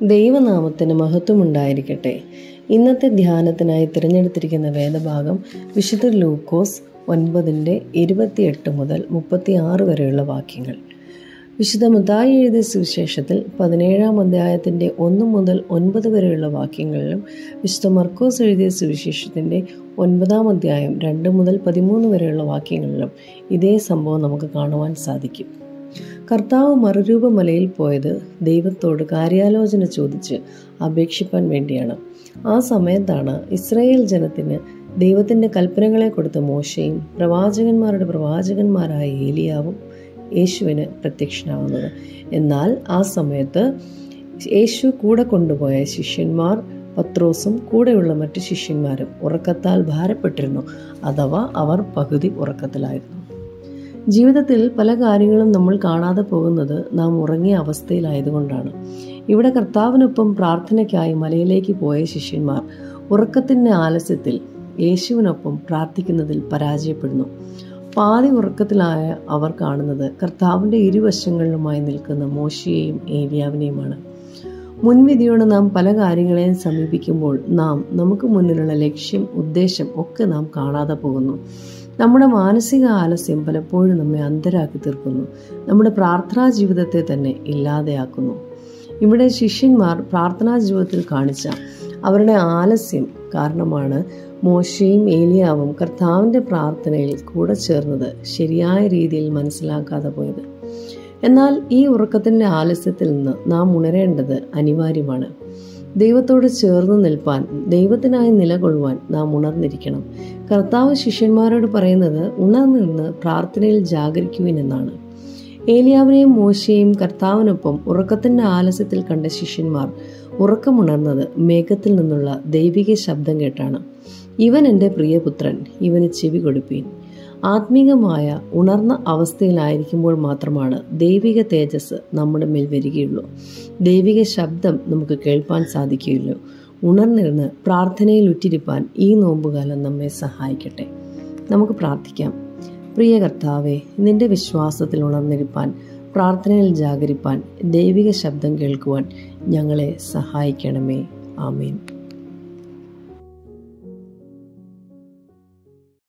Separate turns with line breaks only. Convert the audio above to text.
ദൈവനാമത്തിന് മഹത്വമുണ്ടായിരിക്കട്ടെ ഇന്നത്തെ ധ്യാനത്തിനായി തിരഞ്ഞെടുത്തിരിക്കുന്ന വേദഭാഗം വിശുദ്ധ ലൂക്കോസ് ഒൻപതിൻ്റെ ഇരുപത്തിയെട്ട് മുതൽ മുപ്പത്തിയാറ് വരെയുള്ള വാക്യങ്ങൾ വിശുദ്ധ മുതായി എഴുതിയ സുവിശേഷത്തിൽ പതിനേഴാം അധ്യായത്തിൻ്റെ ഒന്ന് മുതൽ ഒൻപത് വരെയുള്ള വാക്യങ്ങളിലും വിശുദ്ധ മർക്കോസ് എഴുതിയ സുവിശേഷത്തിൻ്റെ ഒൻപതാം അധ്യായം രണ്ട് മുതൽ പതിമൂന്ന് വരെയുള്ള വാക്യങ്ങളിലും ഇതേ സംഭവം നമുക്ക് കാണുവാൻ സാധിക്കും കർത്താവ് മറുരൂപമലയിൽ പോയത് ദൈവത്തോട് കാര്യാലോചന ചോദിച്ച് അപേക്ഷിപ്പാൻ വേണ്ടിയാണ് ആ സമയത്താണ് ഇസ്രായേൽ ജനത്തിന് ദൈവത്തിൻ്റെ കൽപ്പനകളെ കൊടുത്ത മോശയും പ്രവാചകന്മാരുടെ പ്രവാചകന്മാരായ ഏലിയാവും യേശുവിന് പ്രത്യക്ഷനാവുന്നത് എന്നാൽ ആ സമയത്ത് യേശു കൂടെ കൊണ്ടുപോയ ശിഷ്യന്മാർ പത്രോസും കൂടെയുള്ള മറ്റു ശിഷ്യന്മാരും ഉറക്കത്താൽ ഭാരപ്പെട്ടിരുന്നു അഥവാ അവർ പകുതി ഉറക്കത്തിലായിരുന്നു ജീവിതത്തിൽ പല കാര്യങ്ങളും നമ്മൾ കാണാതെ പോകുന്നത് നാം ഉറങ്ങിയ അവസ്ഥയിലായതുകൊണ്ടാണ് ഇവിടെ കർത്താവിനൊപ്പം പ്രാർത്ഥനയ്ക്കായി മലയിലേക്ക് പോയ ശിഷ്യന്മാർ ഉറക്കത്തിൻ്റെ ആലസ്യത്തിൽ യേശുവിനൊപ്പം പ്രാർത്ഥിക്കുന്നതിൽ പരാജയപ്പെടുന്നു പാതി ഉറക്കത്തിലായ അവർ കാണുന്നത് കർത്താവിൻ്റെ ഇരുവശങ്ങളിലുമായി നിൽക്കുന്ന മോശയെയും ഏലിയാവിനെയുമാണ് മുൻവിധിയോട് നാം പല കാര്യങ്ങളെയും സമീപിക്കുമ്പോൾ നാം നമുക്ക് മുന്നിലുള്ള ലക്ഷ്യം ഉദ്ദേശം ഒക്കെ നാം കാണാതെ പോകുന്നു നമ്മുടെ മാനസിക ആലസ്യം പലപ്പോഴും നമ്മെ അന്ധരാക്കി തീർക്കുന്നു നമ്മുടെ പ്രാർത്ഥനാ ജീവിതത്തെ തന്നെ ഇല്ലാതെയാക്കുന്നു ഇവിടെ ശിഷ്യന്മാർ പ്രാർത്ഥനാ ജീവിതത്തിൽ കാണിച്ച അവരുടെ ആലസ്യം കാരണമാണ് മോശയും ഏലിയാവും കർത്താവിൻ്റെ പ്രാർത്ഥനയിൽ കൂടെ ചേർന്നത് ശരിയായ രീതിയിൽ മനസ്സിലാക്കാതെ പോയത് എന്നാൽ ഈ ഉറക്കത്തിൻ്റെ ആലസ്യത്തിൽ നിന്ന് നാം ഉണരേണ്ടത് അനിവാര്യമാണ് ദൈവത്തോട് ചേർന്ന് നിൽപ്പാൻ ദൈവത്തിനായി നിലകൊള്ളുവാൻ നാം ഉണർന്നിരിക്കണം കർത്താവ് ശിഷ്യന്മാരോട് പറയുന്നത് ഉണർന്നിരുന്ന് പ്രാർത്ഥനയിൽ ജാഗരിക്കുവിൻ എന്നാണ് ഏലിയാവിനെയും മോശയെയും കർത്താവിനൊപ്പം ഉറക്കത്തിന്റെ ആലസ്യത്തിൽ കണ്ട ശിഷ്യന്മാർ ഉറക്കമുണർന്നത് മേഘത്തിൽ നിന്നുള്ള ദൈവിക ശബ്ദം കേട്ടാണ് ഇവൻ എൻ്റെ പ്രിയപുത്രൻ ഇവന് ചെവി കൊടുപ്പീൻ ആത്മീകമായ ഉണർന്ന അവസ്ഥയിലായിരിക്കുമ്പോൾ മാത്രമാണ് ദൈവിക തേജസ് നമ്മുടെ മേൽ വരികയുള്ളൂ ദൈവിക ശബ്ദം നമുക്ക് കേൾപ്പാൻ സാധിക്കുകയുള്ളൂ ഉണർന്നിരുന്ന് പ്രാർത്ഥനയിൽ ഉറ്റിരിപ്പാൻ ഈ നോമ്പുകാലം നമ്മെ സഹായിക്കട്ടെ നമുക്ക് പ്രാർത്ഥിക്കാം പ്രിയ കർത്താവെ നിന്റെ വിശ്വാസത്തിൽ ഉണർന്നിരിപ്പാൻ പ്രാർത്ഥനയിൽ ജാഗരിപ്പാൻ ദൈവിക ശബ്ദം കേൾക്കുവാൻ ഞങ്ങളെ സഹായിക്കണമേ ആമേൻ